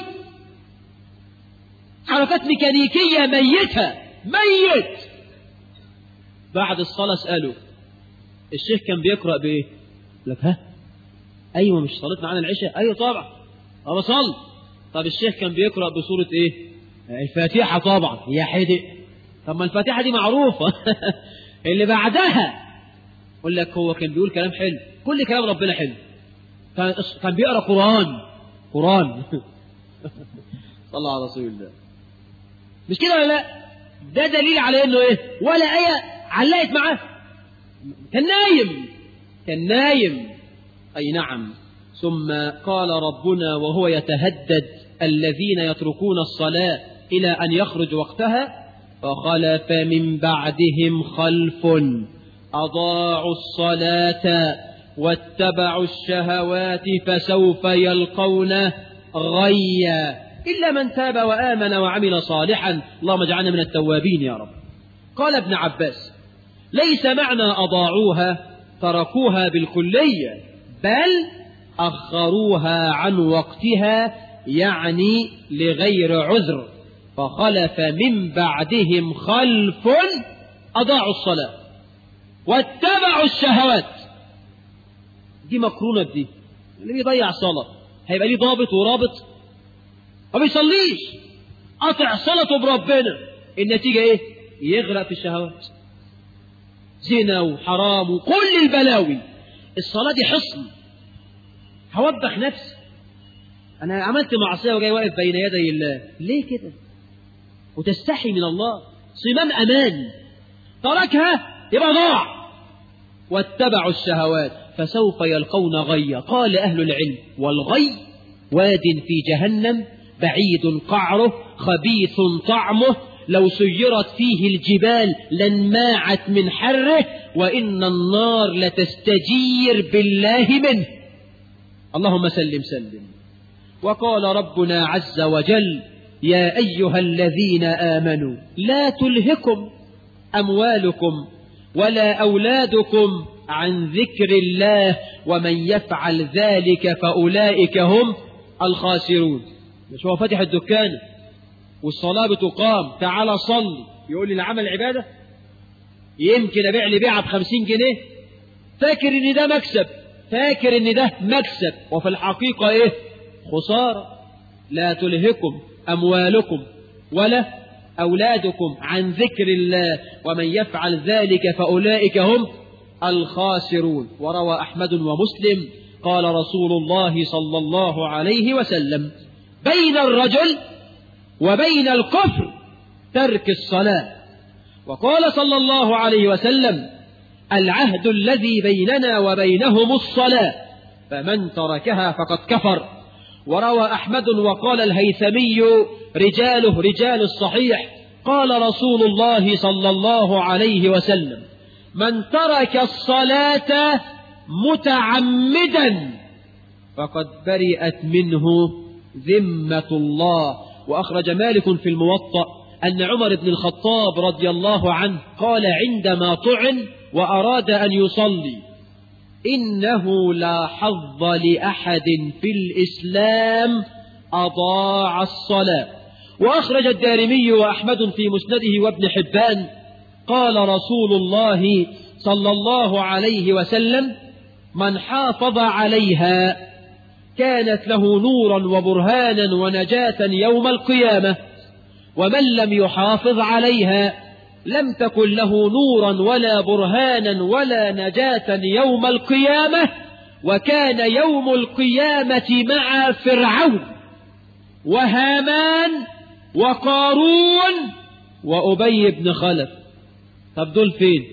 حركات ميكانيكية ميتة ميت بعد الصلاة اسأله الشيخ كان بيقرأ بإيه؟ لك ها؟ أيوة مش صليت معانا العشاء؟ أيوة طبعا أه بصلي طب الشيخ كان بيقرأ بسورة إيه؟ الفاتحة طبعا يا حدق طب ما الفاتحة دي معروفة اللي بعدها يقول لك هو كان بيقول كلام حلو كل كلام ربنا حلو كان كان بيقرأ قرآن قرآن صلى على رسول الله مش كده ولا لا؟ ده دليل على انه ايه؟ ولا آية علقت معاه كان نايم كان نايم أي نعم ثم قال ربنا وهو يتهدد الذين يتركون الصلاة إلى أن يخرج وقتها فخلف من بعدهم خلف أضاعوا الصلاة واتبعوا الشهوات فسوف يلقون غيا إلا من تاب وآمن وعمل صالحا اللهم اجعلنا من التوابين يا رب قال ابن عباس ليس معنى أضاعوها تركوها بالكلية بل أخروها عن وقتها يعني لغير عذر فخلف من بعدهم خلف أضاعوا الصلاة واتبعوا الشهوات دي مقرونة بدي اللي بيضيع صلاة هيبقى ليه ضابط ورابط ما بيصليش قطع صلاته بربنا النتيجة ايه يغرق في الشهوات زنا وحرام وكل البلاوي الصلاة دي حصن هوبخ نفسي أنا عملت معصية وجاي واقف بين يدي الله ليه كده وتستحي من الله صمام أمان تركها يبقى ضاع واتبعوا الشهوات فسوف يلقون غيا قال أهل العلم والغي واد في جهنم بعيد قعره خبيث طعمه لو سيرت فيه الجبال لانماعت من حره وإن النار لتستجير بالله منه اللهم سلم سلم وقال ربنا عز وجل يا أيها الذين آمنوا لا تلهكم أموالكم ولا أولادكم عن ذكر الله ومن يفعل ذلك فأولئك هم الخاسرون مش هو فاتح الدكان والصلاة بتقام تعالى صلي يقول لي العمل عبادة يمكن أبيع لي بيعة بخمسين جنيه فاكر إن ده مكسب فاكر إن ده مكسب وفي الحقيقة إيه خسارة لا تلهكم أموالكم ولا أولادكم عن ذكر الله ومن يفعل ذلك فأولئك هم الخاسرون وروى أحمد ومسلم قال رسول الله صلى الله عليه وسلم بين الرجل وبين الكفر ترك الصلاة وقال صلى الله عليه وسلم العهد الذي بيننا وبينهم الصلاة فمن تركها فقد كفر وروى أحمد وقال الهيثمي رجاله رجال الصحيح قال رسول الله صلى الله عليه وسلم من ترك الصلاة متعمدا فقد برئت منه ذمة الله وأخرج مالك في الموطأ أن عمر بن الخطاب رضي الله عنه قال عندما طعن وأراد أن يصلي إنه لا حظ لأحد في الإسلام أضاع الصلاة وأخرج الدارمي وأحمد في مسنده وابن حبان قال رسول الله صلى الله عليه وسلم من حافظ عليها كانت له نورا وبرهانا ونجاة يوم القيامة ومن لم يحافظ عليها لم تكن له نورا ولا برهانا ولا نجاة يوم القيامة وكان يوم القيامة مع فرعون وهامان وقارون وأبي بن خلف طب دول فين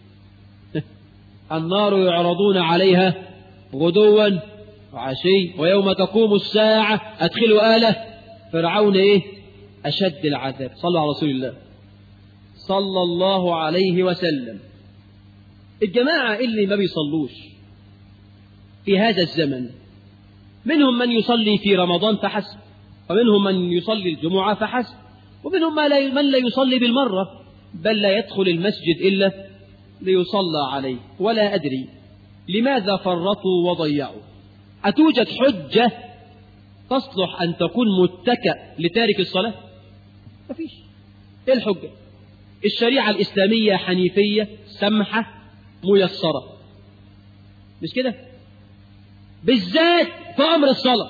النار يعرضون عليها غدوا وعشي ويوم تقوم الساعة أدخلوا آله فرعون إيه أشد العذاب صلوا على رسول الله صلى الله عليه وسلم الجماعة اللي ما بيصلوش في هذا الزمن منهم من يصلي في رمضان فحسب ومنهم من يصلي الجمعة فحسب ومنهم من لا يصلي بالمرة بل لا يدخل المسجد إلا ليصلى عليه ولا أدري لماذا فرطوا وضيعوا أتوجد حجة تصلح أن تكون متكأ لتارك الصلاة ما فيش إيه الحجة الشريعة الإسلامية حنيفية سمحة ميسرة مش كده بالذات في أمر الصلاة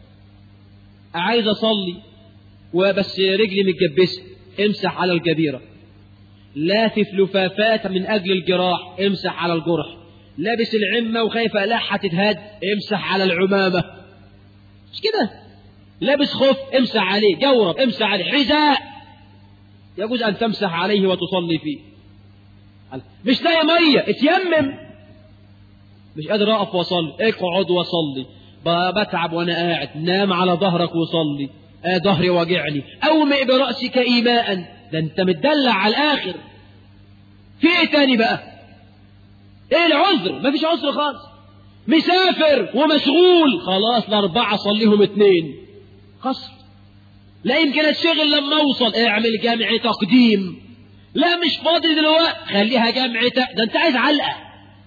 عايز أصلي وبس رجلي متجبسة امسح على الجبيرة لافف لفافات من أجل الجراح امسح على الجرح لابس العمة وخايف ألحة تتهد امسح على العمامة مش كده لابس خف امسح عليه جورب امسح عليه حذاء يجوز أن تمسح عليه وتصلي فيه مش لاقي مية اتيمم مش قادر أقف وأصلي اقعد وصلي بتعب وأنا قاعد نام على ظهرك وصلي آه ظهري واجعني أومئ برأسك إيماء ده أنت متدلع على الآخر في إيه تاني بقى إيه العذر مفيش عذر خالص مسافر ومشغول خلاص الأربعة صليهم اتنين قصر لا يمكن اتشغل لما اوصل اعمل جمع تقديم لا مش فاضي دلوقتي خليها جمع ت... ده انت عايز علقه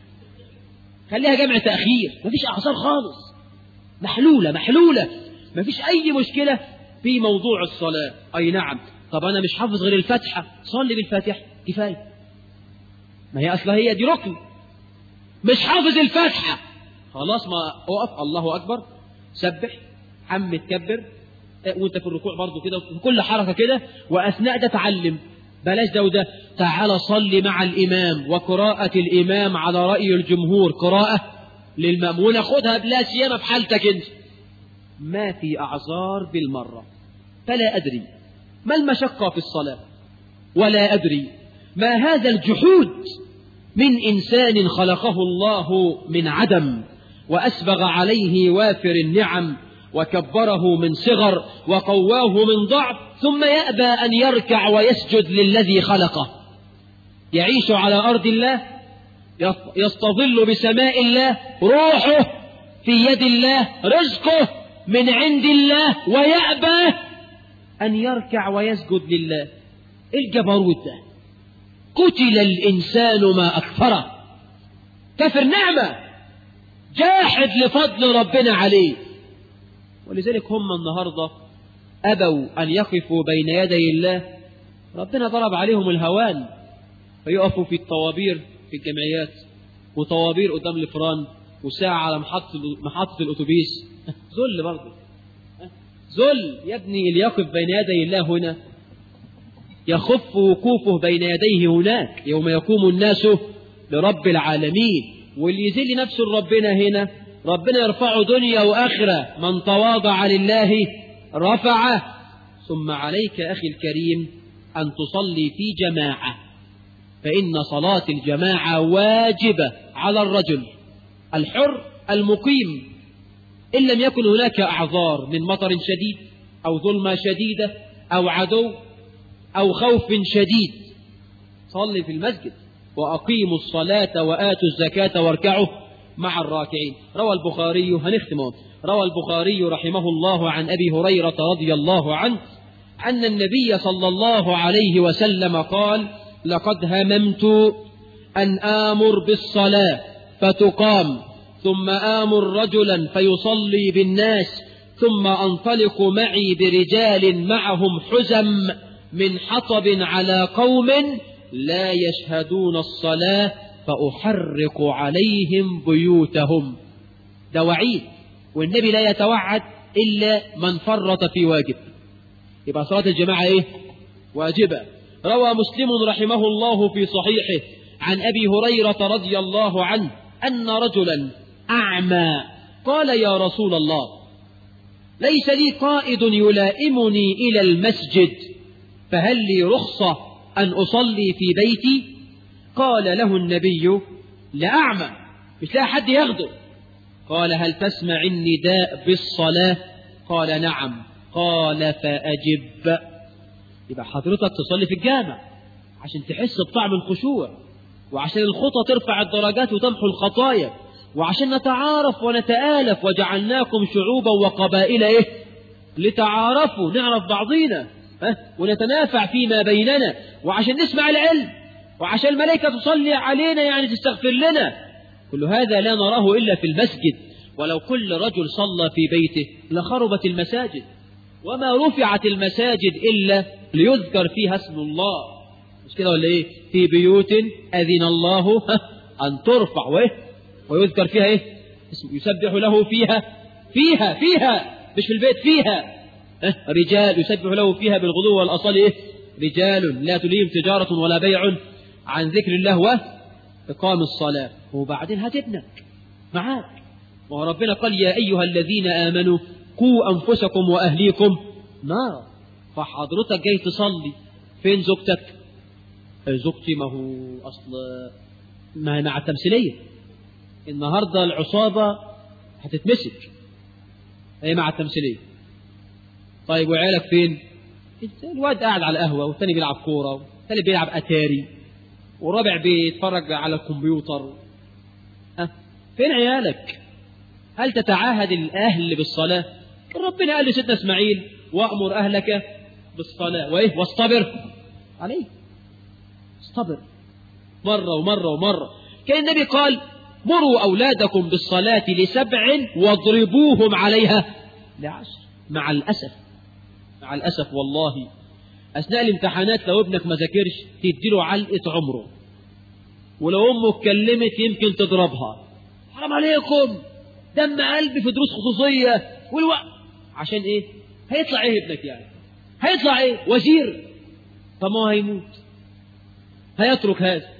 خليها جمع تاخير مفيش اعذار خالص محلوله محلوله مفيش اي مشكله في موضوع الصلاه اي نعم طب انا مش حافظ غير الفاتحه صلي بالفاتحه كفايه ما هي اصلا هي دي ركن مش حافظ الفاتحه خلاص ما اقف الله اكبر سبح حمد كبر وانت في الركوع برضه كده في كل حركه كده واثناء ده تعلم بلاش ده وده تعال صلي مع الامام وقراءه الامام على راي الجمهور قراءه للمامون خدها بلا سيما في حالتك انت ما في أعذار بالمرة فلا أدري ما المشقة في الصلاة ولا أدري ما هذا الجحود من إنسان خلقه الله من عدم وأسبغ عليه وافر النعم وكبره من صغر وقواه من ضعف ثم يأبى أن يركع ويسجد للذي خلقه يعيش على أرض الله يستظل بسماء الله روحه في يد الله رزقه من عند الله ويأبى أن يركع ويسجد لله الجبروت ده قتل الإنسان ما أكفره كفر نعمة جاحد لفضل ربنا عليه ولذلك هم النهاردة أبوا أن يقفوا بين يدي الله ربنا ضرب عليهم الهوان فيقفوا في الطوابير في الجمعيات وطوابير قدام الفران وساعة على محطة محطة الأتوبيس ذل برضه ذل يا ابني اللي يقف بين يدي الله هنا يخف وقوفه بين يديه هناك يوم يقوم الناس لرب العالمين واللي يذل نفسه لربنا هنا ربنا يرفعه دنيا وآخرة من تواضع لله رفعه ثم عليك أخي الكريم أن تصلي في جماعة فإن صلاة الجماعة واجبة على الرجل الحر المقيم إن لم يكن هناك أعذار من مطر شديد أو ظلمة شديدة أو عدو أو خوف شديد صل في المسجد وأقيموا الصلاة وآتوا الزكاة واركعوا مع الراكعين روى البخاري هنختمه روى البخاري رحمه الله عن أبي هريرة رضي الله عنه أن النبي صلى الله عليه وسلم قال لقد هممت أن آمر بالصلاة فتقام ثم آمر رجلا فيصلي بالناس ثم أنطلق معي برجال معهم حزم من حطب على قوم لا يشهدون الصلاة فأحرق عليهم بيوتهم ده وعيد والنبي لا يتوعد إلا من فرط في واجب يبقى صلاة الجماعة إيه؟ واجبة روى مسلم رحمه الله في صحيحه عن أبي هريرة رضي الله عنه أن رجلا أعمى قال يا رسول الله ليس لي قائد يلائمني إلى المسجد فهل لي رخصة أن أصلي في بيتي قال له النبي لأعمى مش لاقي حد ياخده قال هل تسمع النداء بالصلاة قال نعم قال فأجب يبقى حضرتك تصلي في الجامع عشان تحس بطعم الخشوع وعشان الخطى ترفع الدرجات وتمحو الخطايا وعشان نتعارف ونتآلف وجعلناكم شعوبا وقبائل ايه لتعارفوا نعرف بعضينا ها ونتنافع فيما بيننا وعشان نسمع العلم وعشان الملائكة تصلي علينا يعني تستغفر لنا كل هذا لا نراه إلا في المسجد ولو كل رجل صلى في بيته لخربت المساجد وما رفعت المساجد إلا ليذكر فيها اسم الله مش كده ولا ايه في بيوت أذن الله أن ترفع وإيه ويذكر فيها ايه يسبح له فيها فيها فيها مش في البيت فيها رجال يسبح له فيها بالغدو والأصل إيه؟ رجال لا تليهم تجارة ولا بيع عن ذكر الله وإقام الصلاة وبعدين هتبنك معاك وربنا قال يا أيها الذين آمنوا قوا أنفسكم وأهليكم نارا فحضرتك جاي تصلي فين زوجتك زوجتي ما هو أصل ما مع التمثيلية النهاردة العصابة هتتمسك هي مع التمثيلية طيب وعيالك فين الواد قاعد على القهوة والثاني بيلعب كورة والثاني بيلعب أتاري والرابع بيتفرج على الكمبيوتر ها فين عيالك هل تتعاهد الأهل بالصلاة ربنا قال لسيدنا إسماعيل وأمر أهلك بالصلاة وإيه واصطبر عليه اصطبر مرة ومرة ومرة كان النبي قال مروا أولادكم بالصلاة لسبع واضربوهم عليها لعشر مع الأسف مع الأسف والله أثناء الامتحانات لو ابنك ما ذاكرش تديله علقة عمره ولو أمه اتكلمت يمكن تضربها حرام عليكم دم قلبي في دروس خصوصية والوقت عشان ايه هيطلع ايه ابنك يعني هيطلع ايه وزير طب ما هو هيموت هيترك هذا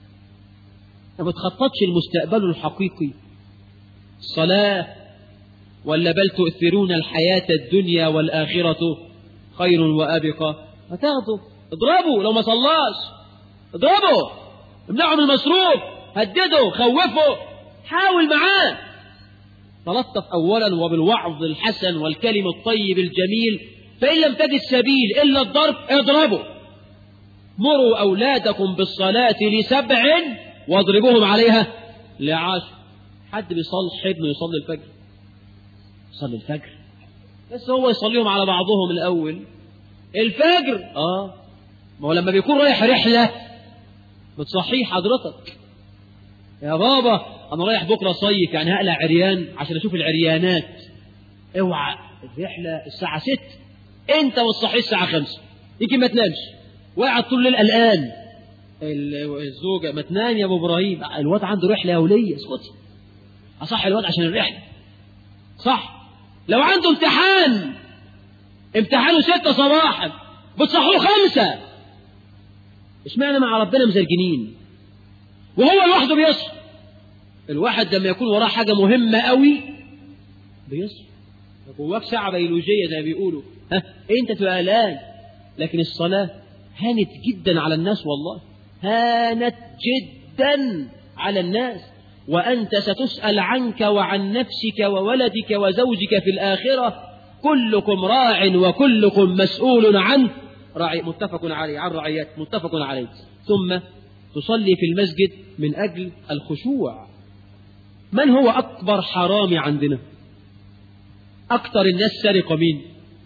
ما بتخططش المستقبل الحقيقي الصلاة ولا بل تؤثرون الحياة الدنيا والآخرة خير وأبقى فتاخدوا اضربوا لو ما صلاش اضربوا امنعوا من المصروف هددوا خوفوا حاول معاه تلطف أولا وبالوعظ الحسن والكلم الطيب الجميل فإن لم تجد سبيل إلا الضرب اضربوا مروا أولادكم بالصلاة لسبع واضربوهم عليها لعشر حد بيصلح ابنه يصلي الفجر يصلي الفجر بس هو يصليهم على بعضهم الأول الفجر اه ما هو لما بيكون رايح رحلة بتصحيه حضرتك يا بابا أنا رايح بكرة صيف يعني هقلع عريان عشان أشوف العريانات اوعى الرحلة الساعة ست أنت وتصحيه الساعة خمسة يمكن ما تنامش وقعد طول الليل قلقان الزوجة ما تنام يا أبو إبراهيم الواد عنده رحلة يولية اسكتي أصح الواد عشان الرحلة صح لو عنده امتحان امتحانه ستة صباحا بتصحوه خمسة اشمعنى مع ربنا مزرجنين وهو لوحده بيصحى الواحد لما يكون وراه حاجة مهمة قوي بيصحى جواك ساعة بيولوجية زي ما بيقولوا ها انت تبقى قلقان لكن الصلاة هانت جدا على الناس والله هانت جدا على الناس وأنت ستسأل عنك وعن نفسك وولدك وزوجك في الآخرة كلكم راع وكلكم مسؤول عنه راعي متفق عليه عن رعيات متفق عليه ثم تصلي في المسجد من أجل الخشوع من هو أكبر حرامي عندنا أكثر الناس سرق مين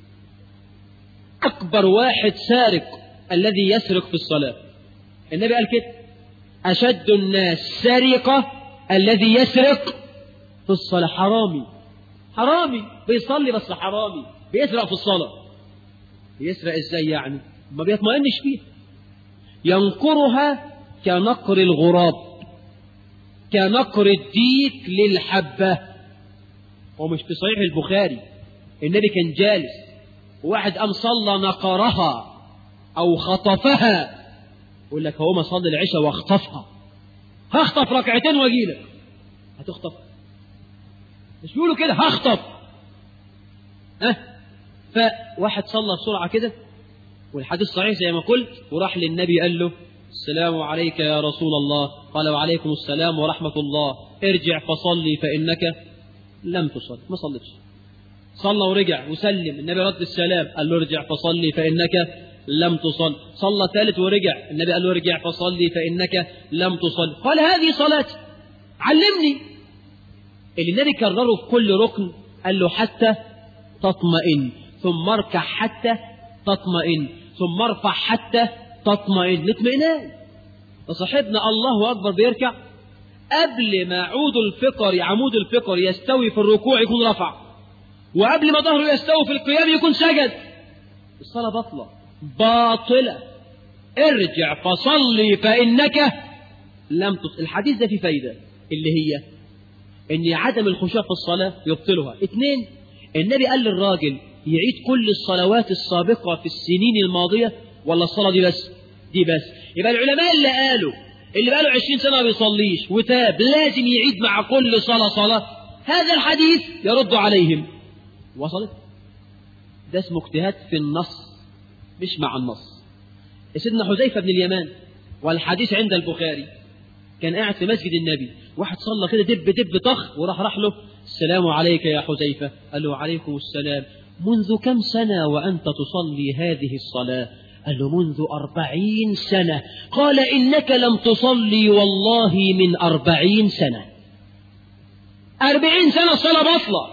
أكبر واحد سارق الذي يسرق في الصلاة النبي قال كده أشد الناس سرقة الذي يسرق في الصلاة حرامي حرامي بيصلي بس حرامي بيسرق في الصلاة بيسرق ازاي يعني ما بيطمئنش فيها ينقرها كنقر الغراب كنقر الديك للحبة ومش في صحيح البخاري النبي كان جالس وواحد قام صلى نقرها أو خطفها يقول لك هو ما صلي العشاء واخطفها هخطف ركعتين واجيلك هتخطف مش بيقولوا كده هخطف ها فواحد صلى بسرعة كده والحديث صحيح زي ما قلت وراح للنبي قال له السلام عليك يا رسول الله قال وعليكم السلام ورحمة الله ارجع فصلي فإنك لم تصل ما صليتش صلى ورجع وسلم النبي رد السلام قال له ارجع فصلي فإنك لم تصل صلى ثالث ورجع النبي قال له ارجع فصلي فإنك لم تصل قال هذه صلاتي علمني اللي النبي كرره في كل ركن قال له حتى تطمئن ثم اركع حتى تطمئن ثم ارفع حتى تطمئن الاطمئنان فصاحبنا الله أكبر بيركع قبل ما عود الفقر عمود الفقر يستوي في الركوع يكون رفع وقبل ما ظهره يستوي في القيام يكون سجد الصلاة باطلة باطلة ارجع فصلي فإنك لم تصل الحديث ده فيه فايدة اللي هي ان عدم الخشوع في الصلاة يبطلها اثنين النبي قال للراجل يعيد كل الصلوات السابقة في السنين الماضية ولا الصلاة دي بس دي بس يبقى العلماء اللي قالوا اللي بقاله عشرين سنة ما بيصليش وتاب لازم يعيد مع كل صلاة صلاة هذا الحديث يرد عليهم وصلت ده اسمه اجتهاد في النص مش مع النص سيدنا حذيفة بن اليمان والحديث عند البخاري كان قاعد في مسجد النبي واحد صلى كده دب دب طخ وراح راح له السلام عليك يا حذيفة قال له عليكم السلام منذ كم سنة وأنت تصلي هذه الصلاة قال له منذ أربعين سنة قال إنك لم تصلي والله من أربعين سنة أربعين سنة صلاة بطلة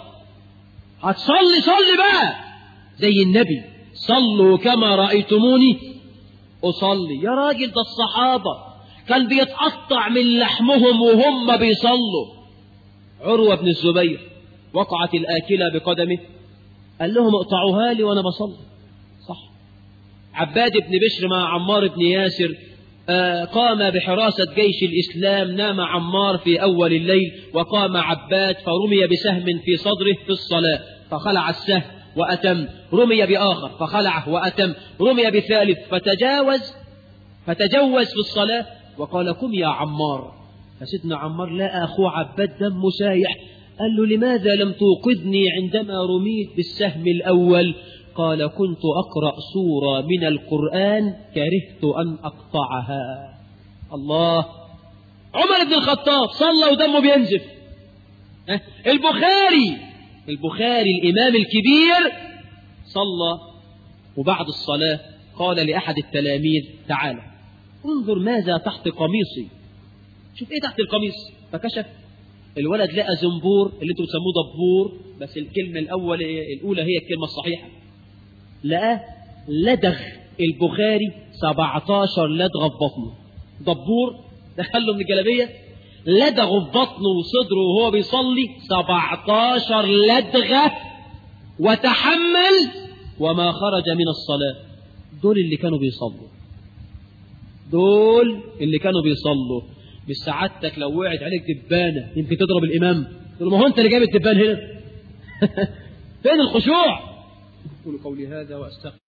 هتصلي صلي بقى زي النبي صلوا كما رأيتموني أصلي يا راجل ده الصحابة كان بيتقطع من لحمهم وهم بيصلوا عروة بن الزبير وقعت الآكلة بقدمه قال لهم اقطعوها لي وأنا بصلي صح عباد بن بشر مع عمار بن ياسر آه قام بحراسة جيش الإسلام نام عمار في أول الليل وقام عباد فرمي بسهم في صدره في الصلاة فخلع السهم وأتم رمي بآخر فخلعه وأتم رمي بثالث فتجاوز فتجوز في الصلاة وقال قم يا عمار فسيدنا عمار لقى أخوه عباد دمه سايح قال له لماذا لم توقظني عندما رميت بالسهم الأول قال كنت أقرأ سورة من القرآن كرهت أن أقطعها الله عمر بن الخطاب صلى ودمه بينزف ها؟ البخاري البخاري الإمام الكبير صلى وبعد الصلاة قال لأحد التلاميذ تعالى انظر ماذا تحت قميصي شوف ايه تحت القميص فكشف الولد لقى زنبور اللي انتوا بتسموه دبور بس الكلمة الأول الأولى هي الكلمة الصحيحة لقاه لدغ البخاري 17 لدغة في بطنه دبور دخله من الجلابية لدغه في بطنه وصدره وهو بيصلي 17 لدغة وتحمل وما خرج من الصلاة دول اللي كانوا بيصلوا دول اللي كانوا بيصلوا مش سعادتك لو وقعت عليك دبانة يمكن تضرب الإمام تقول ما هو أنت اللي جايب الدبان هنا فين الخشوع أقول قولي هذا وأستغفر